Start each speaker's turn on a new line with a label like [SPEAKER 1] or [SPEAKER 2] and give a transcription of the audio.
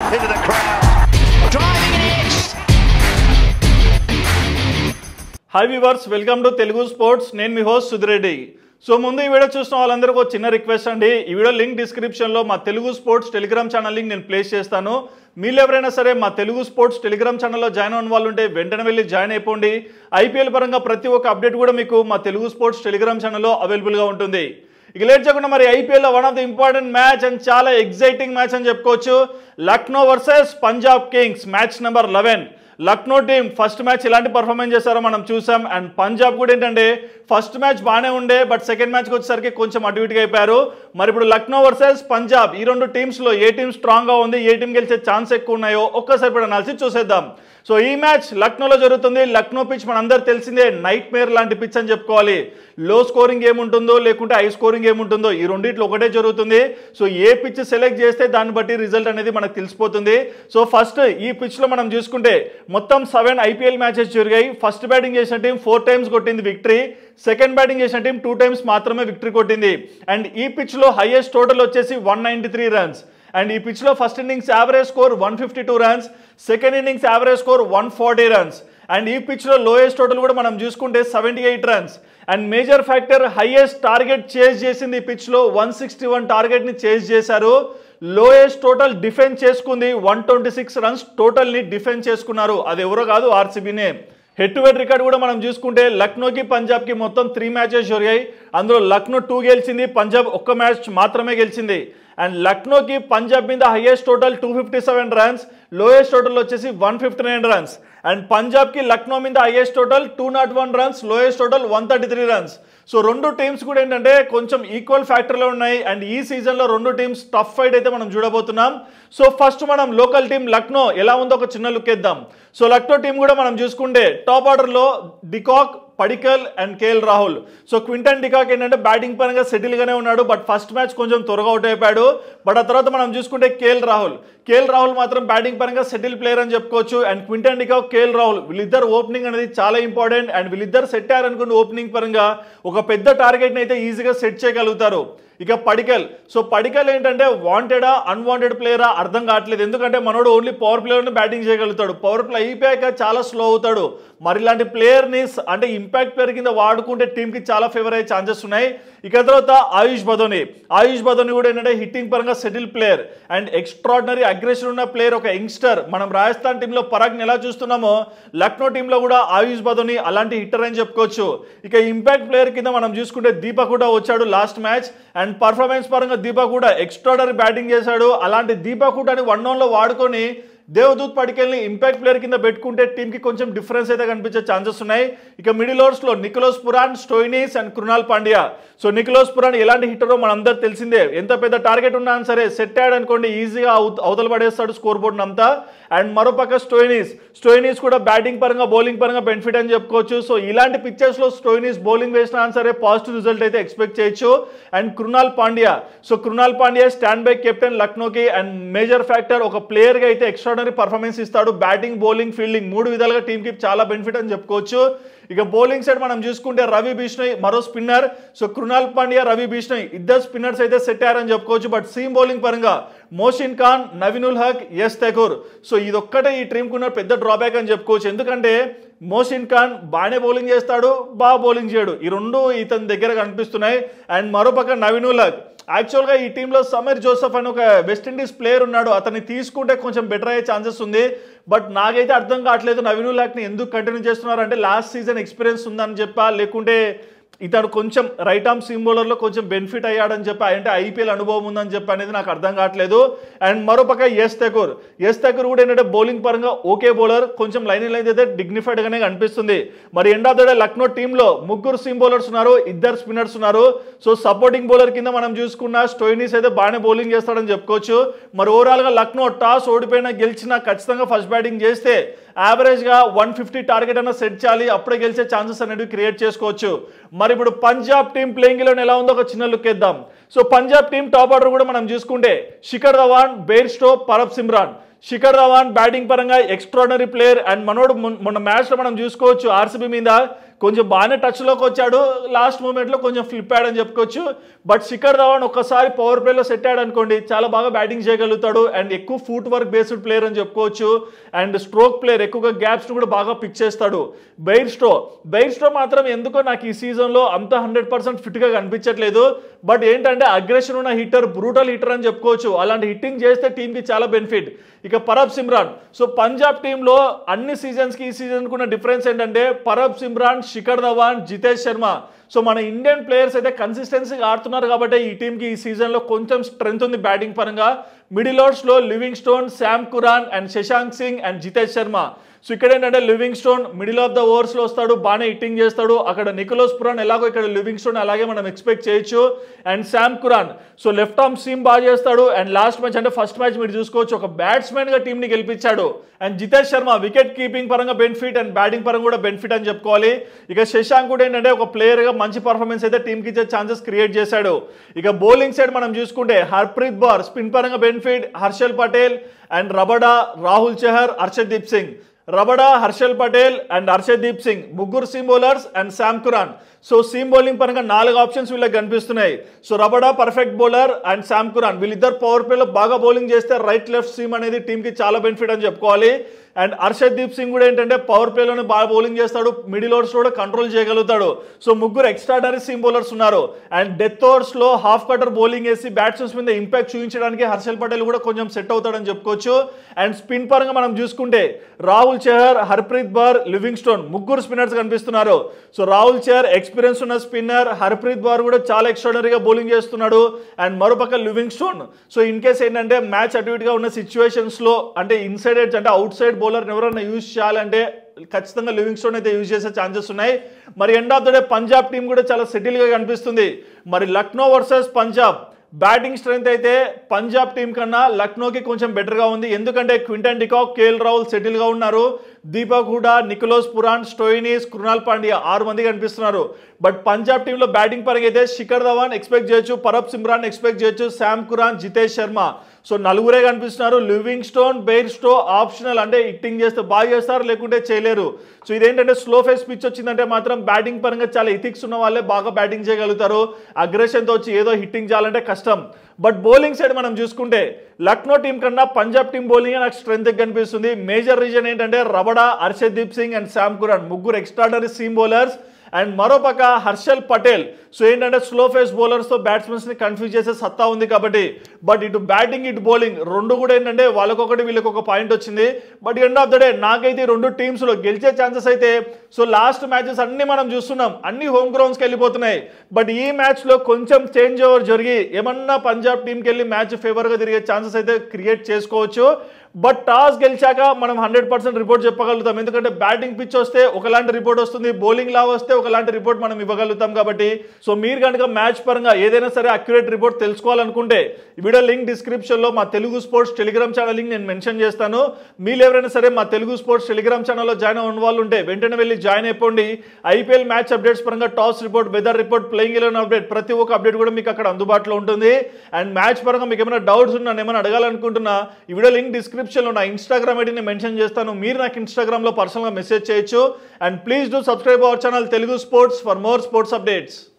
[SPEAKER 1] into the crowd. Driving an edge.
[SPEAKER 2] Hi viewers welcome to Telugu sports నేను మీ host Sudhi Reddy so ముందు ఈ video చూసిన వాళ్ళందరికీ ఒక చిన్న రిక్వెస్ట్ అండి ఈ వీడియో లింక్ డిస్క్రిప్షన్లో మా Telugu sports Telegram channel link నేను ప్లేస్ చేస్తాను మీరు ఎవరైనా సరే మా తెలుగు స్పోర్ట్స్ టెలిగ్రామ్ ఛానల్లో జాయిన్ అయిన వాళ్ళు ఉంటే వెంటనే వెళ్ళి జాయిన్ అయిపోండి ఐపీఎల్ పరంగా ప్రతి ఒక్క అప్డేట్ కూడా మీకు మా తెలుగు స్పోర్ట్స్ టెలిగ్రామ్ ఛానల్లో అవైలబుల్గా ఉంటుంది ఇక లేట్ చేయకుండా మరి ఐపీఎల్లో one of the important match and చాలా ఎగ్జైటింగ్ మ్యాచ్ అని చెప్పుకోవచ్చు Lucknow versus Punjab Kings match number eleven Lucknow team first match ఎలాంటి పర్ఫార్మెన్స్ చేశారో మనం చూసాం అండ్ పంజాబ్ కూడా ఏంటంటే ఫస్ట్ మ్యాచ్ బాగానే ఉండే బట్ సెకండ్ మ్యాచ్కి వచ్చేసరికి కొంచెం అటు ఇటుగా అయిపోయారు మరి ఇప్పుడు లక్నో వర్సెస్ పంజాబ్ ఈ రెండు టీమ్స్లో ఏ టీం స్ట్రాంగ్గా ఉంది ఏ టీం గెలిచే ఛాన్స్ ఎక్కువ ఉన్నాయో ఒక్కసారి ఇప్పుడు అనాలిసి చూసేద్దాం సో ఈ మ్యాచ్ లక్నోలో జరుగుతుంది లక్నో పిచ్ మనందరూ తెలిసిందే నైట్ మేర్ లాంటి పిచ్ అని చెప్పుకోవాలి లో స్కోరింగ్ ఏముంటుందో లేకుంటే హై స్కోరింగ్ ఏముంటుందో ఈ రెండిట్లో ఒకటే జరుగుతుంది సో ఏ పిచ్ సెలెక్ట్ చేస్తే దాన్ని బట్టి రిజల్ట్ అనేది మనకు తెలిసిపోతుంది సో ఫస్ట్ ఈ పిచ్లో మనం చూసుకుంటే మొత్తం సెవెన్ ఐపీఎల్ మ్యాచెస్ జరిగాయి ఫస్ట్ బ్యాటింగ్ చేసిన టీం ఫోర్ టైమ్స్ కొట్టింది విక్టరీ సెకండ్ బ్యాటింగ్ చేసిన టీం టూ టైమ్స్ మాత్రమే విక్టరీ కొట్టింది అండ్ ఈ పిచ్లో హైయెస్ట్ టోటల్ వచ్చేసి one ninety three runs and ఈ పిచ్లో first innings average score one fifty two runs second innings average score one forty runs and ఈ పిచ్లో లోయెస్ట్ టోటల్ కూడా మనం చూసుకుంటే seventy eight runs and major factor highest target chase చేసింది ఈ పిచ్లో వన్ సిక్స్టీ వన్ టార్గెట్ని చేజ్ చేశారు లోయెస్ట్ టోటల్ డిఫెన్స్ చేసుకుంది వన్ ట్వంటీ సిక్స్ రన్స్ టోటల్ని డిఫెన్స్ చేసుకున్నారు అది ఎవరో కాదు ఆర్సీబీనే హెడ్ టు హెడ్ రికార్డ్ కూడా మనం చూసుకుంటే లక్నోకి పంజాబ్కి మొత్తం త్రీ మ్యాచెస్ జరిగాయి అందులో లక్నో టూ గెలిచింది పంజాబ్ ఒక్క మ్యాచ్ మాత్రమే గెలిచింది అండ్ లక్నోకి పంజాబ్ మీద highest total two fifty seven runs lowest total వచ్చేసి one fifty nine runs and పంజాబ్కి లక్నో మీద highest total two nought one runs lowest total one thirty three runs so రెండు టీమ్స్ కూడా ఏంటంటే కొంచెం ఈక్వల్ ఫ్యాక్టర్లో ఉన్నాయి అండ్ ఈ సీజన్లో రెండు టీమ్స్ టఫ్ ఫైట్ అయితే మనం చూడబోతున్నాం సో ఫస్ట్ మనం లోకల్ టీం లక్నో ఎలా ఉందో ఒక చిన్న లుక్ ఇద్దాం సో లక్నో టీం కూడా మనం చూసుకుంటే టాప్ ఆర్డర్లో de Kock Padikkal and KL Rahul so Quinton de Kock ఏంటంటే బ్యాటింగ్ పరంగా సెటిల్గానే ఉన్నాడు బట్ ఫస్ట్ మ్యాచ్ కొంచెం త్వరగా అవుట్ అయిపోయాడు బట్ ఆ తర్వాత మనం చూసుకుంటే కేఎల్ రాహుల్ కేఎల్ రాహుల్ మాత్రం బ్యాటింగ్ పరంగా సెటిల్ ప్లేయర్ అని చెప్పుకోవచ్చు and Quinton de Kock KL Rahul వీళ్ళిద్దరు ఓపెనింగ్ అనేది చాలా ఇంపార్టెంట్ అండ్ వీళ్ళిద్దరు సెట్ అయ్యారనుకుంటే ఓపెనింగ్ పరంగా ఒక పెద్ద టార్గెట్ని అయితే ఈజీగా సెట్ చేయగలుగుతారు ఇక పడికల్ సో పడికల్ ఏంటంటే వాంటెడా అన్వాంటెడ్ ప్లేయరా అర్థం కావట్లేదు ఎందుకంటే మనోడు ఓన్లీ పవర్ ప్లేయర్ని బ్యాటింగ్ చేయగలుగుతాడు పవర్ ప్లే అయిపోయాక చాలా స్లో అవుతాడు మరి ఇలాంటి ప్లేయర్ని అంటే ఇంపాక్ట్ ప్లేయర్ కింద వాడుకుంటే టీంకి చాలా ఫేవర్ అయ్యే ఛాన్సెస్ ఉన్నాయి ఇక తర్వాత ఆయుష్ బదోని ఆయుష్ బదోని కూడా ఏంటంటే హిట్టింగ్ పరంగా settle player and extraordinary aggression ఉన్న ప్లేయర్ ఒక యంగ్స్టర్ మనం రాజస్థాన్ టీంలో పరాగ్ని ఎలా చూస్తున్నామో లక్నో టీంలో కూడా ఆయుష్ బదోని అలాంటి హిట్టర్ అని చెప్పుకోవచ్చు ఇక ఇంపాక్ట్ ప్లేయర్ కింద మనం చూసుకుంటే దీపక్ కూడా వచ్చాడు లాస్ట్ మ్యాచ్ అండ్ పర్ఫార్మెన్స్ పరంగా దీపక్ కూడా ఎక్స్ట్రాడనరీ బ్యాటింగ్ చేశాడు అలాంటి దీపక్ కూడా వన్ లో వాడుకొని దేవదూత్ పడికెల్ని ఇంపాక్ట్ ప్లేయర్ కింద పెట్టుకుంటే టీంకి కొంచెం డిఫరెన్స్ అయితే కనిపించే ఛాన్సెస్ ఉన్నాయి ఇక మిడిల్ ఓవర్స్లో Nicholas Pooran Stoinis and Krunal Pandya so Nicholas Pooran ఎలాంటి హిట్టరో మనందరూ తెలిసిందే ఎంత పెద్ద టార్గెట్ ఉన్నా సరే సెట్ అయ్యాడు అనుకోండి ఈజీగా అవతల పడేస్తాడు స్కోర్ బోర్డ్ అంతా అండ్ మరోపక్క స్టోయినీస్ స్టోయినీస్ కూడా బ్యాటింగ్ పరంగా బౌలింగ్ పరంగా బెనిఫిట్ అని చెప్పుకోవచ్చు సో ఇలాంటి పిక్చర్స్లో స్టోయినీస్ బౌలింగ్ వేసినా సరే పాజిటివ్ రిజల్ట్ అయితే ఎక్స్పెక్ట్ చేయొచ్చు and Krunal Pandya so Krunal Pandya stand by captain లక్నోకి అండ్ మేజర్ ఫ్యాక్టర్ ఒక ప్లేయర్గా అయితే ఎక్స్ట్రాడనరీ పర్ఫార్మెన్స్ ఇస్తాడు బ్యాటింగ్ బౌలింగ్ ఫీల్డింగ్ మూడు విధాలుగా టీంకి చాలా బెనిఫిట్ అని చెప్పుకోవచ్చు ఇక బౌలింగ్ సైడ్ మనం చూసుకుంటే రవి బిష్ణోయ్ మరో స్పిన్నర్ సో కృణాల్ పాండ్యా రవి బిష్ణోయ్ ఇద్దరు స్పిన్నర్స్ అయితే సెట్ అయ్యారని చెప్పుకోవచ్చు బట్ సీమ్ బౌలింగ్ పరంగా మోషిన్ ఖాన్ నవీనుల్ హక్ ఎస్ తెగూర్ సో ఇదొక్కటే ఈ టీంకు ఉన్న పెద్ద డ్రాబ్యాక్ అని చెప్పుకోవచ్చు ఎందుకంటే మోషిన్ ఖాన్ బాగానే బౌలింగ్ చేస్తాడు బాగా బౌలింగ్ చేయడు ఈ రెండు ఇతని దగ్గర కనిపిస్తున్నాయి అండ్ మరోపక్క నవీనుల్ హక్ యాక్చువల్గా ఈ టీంలో సమీర్ జోసెఫ్ అని ఒక వెస్టిండీస్ ప్లేయర్ ఉన్నాడు అతన్ని తీసుకుంటే కొంచెం బెటర్ అయ్యే ఛాన్సెస్ ఉంది బట్ నాకైతే అర్థం కావట్లేదు నవీనుల్ హక్ని ఎందుకు కంటిన్యూ చేస్తున్నారు అంటే లాస్ట్ సీజన్ ఎక్స్పీరియన్స్ ఉందని చెప్పా లేకుంటే ఇతడు కొంచెం రైట్ ఆర్మ్ సీమ్ బౌలర్లో కొంచెం బెనిఫిట్ అయ్యాడని చెప్పి అంటే ఐపీఎల్ అనుభవం ఉందని చెప్పి అనేది నాకు అర్థం కావట్లేదు అండ్ మరోపక్క ఎస్ తెకూర్ ఎస్ తెకూర్ కూడా ఏంటంటే బౌలింగ్ పరంగా ఓకే బౌలర్ కొంచెం లైన్ లైన్ అయితే డిగ్నిఫైడ్ గానే కనిపిస్తుంది మరి end of the day Lucknow టీంలో ముగ్గురు సీమ్ బౌలర్స్ ఉన్నారు ఇద్దరు స్పిన్నర్స్ ఉన్నారు సో సపోర్టింగ్ బౌలర్ కింద మనం చూసుకున్న స్టోయినీస్ అయితే బాగానే బౌలింగ్ చేస్తాడని చెప్పుకోవచ్చు మరి ఓవరాల్ గా లక్నో టాస్ ఓడిపోయినా గెలిచినా ఖచ్చితంగా ఫస్ట్ బ్యాటింగ్ చేస్తే యావరేజ్ గా వన్ ఫిఫ్టీ టార్గెట్ అన్న సెట్ చేయాలి అప్పుడే గెలిచే ఛాన్సెస్ అనేవి క్రియేట్ చేసుకోవచ్చు మరి ఇప్పుడు పంజాబ్ టీం ప్లేయింగ్ లో ఎలా ఉందో ఒక చిన్న లుక్ ఇద్దాం so Punjab team top order కూడా మనం చూసుకుంటే Shikhar Dhawan Bairstow Prabhsimran Shikhar Dhawan batting పరంగా ఎక్స్ట్రాడనరీ ప్లేయర్ అండ్ మనోడు మొన్న- మొన్న మ్యాచ్లో మనం చూసుకోవచ్చు ఆర్సీబీ మీద కొంచెం బాగానే టచ్లోకి వచ్చాడు లాస్ట్ మూమెంట్లో కొంచెం ఫ్లిప్ అయ్యాడని చెప్పుకోవచ్చు బట్ శిఖర్ ధవాన్ ఒక్కసారి పవర్ ప్లేలో సెట్ అయ్యాడు అనుకోండి చాలా బాగా బ్యాటింగ్ చేయగలుగుతాడు అండ్ ఎక్కువ ఫుట్ వర్క్ బేస్డ్ ప్లేయర్ అని చెప్పుకోవచ్చు అండ్ స్ట్రోక్ ప్లేయర్ ఎక్కువగా గ్యాప్స్ కూడా బాగా పిక్ చేస్తాడు బెయిర్స్టో బెయిర్స్టో మాత్రం ఎందుకో నాకు ఈ సీజన్లో అంత హండ్రెడ్ పర్సెంట్ ఫిట్గా కనిపించట్లేదు బట్ ఏంటంటే అగ్రెషన్ ఉన్న హిట్టర్ బ్రూటల్ హిట్టర్ అని చెప్పుకోవచ్చు అలాంటి హిట్టింగ్ చేస్తే టీంకి చాలా బెనిఫిట్ ఇక పరబ్ సిమ్రాన్ సో పంజాబ్ టీంలో అన్ని సీజన్స్కి ఈ సీజన్కి ఉన్న డిఫరెన్స్ ఏంటంటే పరబ్ సిమ్రాన్ శిఖర్ ధవాన్ జితేష్ శర్మ సో మన ఇండియన్ ప్లేయర్స్ అయితే కన్సిస్టెన్సీగా ఆడుతున్నారు కాబట్టి ఈ టీంకి ఈ సీజన్లో కొంచెం స్ట్రెంత్ ఉంది బ్యాటింగ్ పరంగా మిడిల్ ఓవర్స్లో Livingstone Sam Curran and Shashank Singh and Jitesh Sharma so ఇక్కడ ఏంటంటే Livingstone middle of the ఓవర్స్లో వస్తాడు బాగానే హిట్టింగ్ చేస్తాడు అక్కడ నికోలస్ పురాన్ ఎలాగో ఇక్కడ లివింగ్ స్టోన్ అలాగే మనం ఎక్స్పెక్ట్ చేయొచ్చు and Sam Curran so left arm seam బాగా చేస్తాడు అండ్ లాస్ట్ మ్యాచ్ అంటే ఫస్ట్ మ్యాచ్ మీరు చూసుకోవచ్చు ఒక బ్యాట్స్మెన్ గా టీంని గెలిపించాడు and Jitesh Sharma wicket keeping పరంగా బెనిఫిట్ అండ్ బ్యాటింగ్ పరంగా కూడా బెనిఫిట్ అని చెప్పుకోవాలి ఇక శశాంక్ కూడా ఏంటంటే ఒక ప్లేయర్ గా మంచి పర్ఫార్మెన్స్ అయితే టీంకి ఇచ్చే ఛాన్సెస్ క్రియేట్ చేశాడు ఇక బౌలింగ్ సైడ్ మనం చూసుకుంటే హర్ప్రీత్ బార్ స్పిన్ పరంగా benefit Harshal Patel and Rabada Rahul Chahar Harshdeep Singh Rabada Harshal Patel and Harshdeep Singh ముగ్గురు seam bowlers and Sam Curran so seam bowling పరంగా నాలుగు ఆప్షన్స్ వీళ్ళకి కనిపిస్తున్నాయి so Rabada perfect bowler and Sam Curran వీళ్ళిద్దరు పవర్ ప్లేలో బాగా బౌలింగ్ చేస్తే రైట్ లెఫ్ట్ సీమ్ అనేది టీంకి చాలా బెనిఫిట్ అని చెప్పుకోవాలి అండ్ హర్షదీప్ సింగ్ కూడా ఏంటంటే పవర్ ప్లేలోనే బాగా బౌలింగ్ చేస్తాడు మిడిల్ ఓవర్స్ కూడా కంట్రోల్ చేయగలుగుతాడు సో ముగ్గురు ఎక్స్ట్రాడనరీ సీమ్ బౌలర్స్ ఉన్నారు అండ్ డెత్ ఓవర్స్ లో హాఫ్ కటర్ బౌలింగ్ వేసి బ్యాట్స్మెన్స్ మీద ఇంపాక్ట్ చూపించడానికి హర్షల్ పటేల్ కూడా కొంచెం సెట్ అవుతాడని చెప్పుకోవచ్చు అండ్ స్పిన్ పరంగా మనం చూసుకుంటే రాహుల్ చహర్ హర్ప్రీత్ బార్ లివింగ్ స్టోన్ ముగ్గురు స్పిన్నర్స్ కనిపిస్తున్నారు సో రాహుల్ చహర్ ఎక్స్పీరియన్స్ ఉన్న స్పిన్నర్ హర్ప్రీత్ బార్ కూడా చాలా ఎక్స్ట్రాడనరీగా బౌలింగ్ చేస్తున్నాడు అండ్ మరోపక్క Livingstone so in case ఏంటంటే మ్యాచ్ అటు ఇటుగా ఉన్న సిచ్యువేషన్స్ లో అంటే ఇన్సైడ్ ఎడ్జ్ అంటే అవుట్ సైడ్ బౌలర్ ఎవరైనా యూజ్ చేయాలంటే ఖచ్చితంగా లివింగ్ స్టోన్ అయితే యూజ్ చేసే ఛాన్సెస్ ఉన్నాయి మరి end of the day Punjab team కూడా చాలా సెటిల్గా కనిపిస్తుంది మరి Lucknow versus Punjab batting strength అయితే పంజాబ్ టీం కన్నా లక్నోకి కొంచెం బెటర్గా ఉంది ఎందుకంటే క్వింటన్ డికాక్ కేఎల్ రాహుల్ సెటిల్గా ఉన్నారు Deepak Hooda Nicholas Pooran Stoinis Krunal Pandya ఆరు మంది కనిపిస్తున్నారు బట్ పంజాబ్ టీంలో బ్యాటింగ్ పరంగా అయితే శిఖర్ ధవాన్ ఎక్స్పెక్ట్ చేయొచ్చు పరబ్ సిమ్రాన్ ఎక్స్పెక్ట్ చేయొచ్చు Sam Curran Jitesh Sharma so నలుగురే కనిపిస్తున్నారు Livingstone Bairstow optional అంటే హిట్టింగ్ చేస్తే బాగా చేస్తారు లేకుంటే చేయలేరు సో ఇదేంటంటే స్లో ఫేస్ పిచ్ వచ్చిందంటే మాత్రం బ్యాటింగ్ పరంగా చాలా ఇథిక్స్ ఉన్న వాళ్ళే బాగా బ్యాటింగ్ చేయగలుగుతారు అగ్రెషన్తో వచ్చి ఏదో హిట్టింగ్ చేయాలంటే కష్టం బట్ బౌలింగ్ సైడ్ మనం చూసుకుంటే లక్నో టీం కన్నా పంజాబ్ టీం బౌలింగ్ నాకు స్ట్రెంత్ కనిపిస్తుంది మేజర్ రీజన్ ఏంటంటే Rabada Harshdeep Singh and Sam Curran ముగ్గురు ఎక్స్ట్రాడనరీ సీమ్ బౌలర్స్ అండ్ మరోపక్క హర్షల్ పటేల్ సో ఏంటంటే స్లో ఫేస్ బౌలర్స్తో బ్యాట్స్మెన్స్ని కన్ఫ్యూజ్ చేసే సత్తా ఉంది కాబట్టి బట్ ఇటు బ్యాటింగ్ ఇటు బౌలింగ్ రెండు కూడా ఏంటంటే వాళ్ళకొకటి వీళ్ళకి ఒక పాయింట్ వచ్చింది but end of the day నాకైతే ఈ రెండు టీమ్స్లో గెలిచే ఛాన్సెస్ అయితే సో లాస్ట్ మ్యాచెస్ అన్ని మనం చూస్తున్నాం అన్ని హోమ్ గ్రౌండ్స్కి వెళ్ళిపోతున్నాయి బట్ ఈ మ్యాచ్లో కొంచెం చేంజ్ ఓవర్ జరిగి ఏమన్నా పంజాబ్ టీంకి వెళ్ళి మ్యాచ్ ఫేవర్గా తిరిగే ఛాన్సెస్ అయితే క్రియేట్ చేసుకోవచ్చు బట్ టాస్ గెలిచాక మనం హండ్రెడ్ పర్సెంట్ రిపోర్ట్ చెప్పగలుగుతాం ఎందుకంటే బ్యాటింగ్ పిచ్ వస్తే ఒకలాంటి రిపోర్ట్ వస్తుంది బౌలింగ్ లా వస్తే ఒకలాంటి రిపోర్ట్ మనం ఇవ్వగలుగుతాం కాబట్టి సో మీరు కనుక మ్యాచ్ పరంగా ఏదైనా సరే అక్యురేట్ రిపోర్ట్ తెలుసుకోవాలనుకుంటే ఈ వీడియో లింక్ డిస్క్రిప్షన్లో మా Telugu sports Telegram channel link నేను మెన్షన్ చేస్తాను మీరు ఎవరైనా సరే మా తెలుగు స్పోర్ట్స్ టెలిగ్రామ్ ఛానల్లో జాయిన్ అవ్వని వాళ్ళు ఉంటే వెంటనే వెళ్ళి జాయిన్ అయిపోండి ఐపీఎల్ మ్యాచ్ అప్డేట్స్ పరంగా toss report weather report playing eleven update ప్రతి ఒక్క అప్డేట్ కూడా మీకు అక్కడ అందుబాటులో ఉంటుంది అండ్ మ్యాచ్ పరంగా మీకు ఏమైనా డౌట్స్ ఉన్నా ఏమైనా అడగాలనుకుంటున్నా ఈ వీడియో లింక్ డిస్క్రిప్షన్లో నా ఇన్స్టాగ్రామ్ ఐడిని మెన్షన్ చేస్తాను మీరు నాకు ఇన్స్టాగ్రామ్లో పర్సనల్గా మెసేజ్ చేయొచ్చు and please do subscribe our channel Telugu sports for more sports updates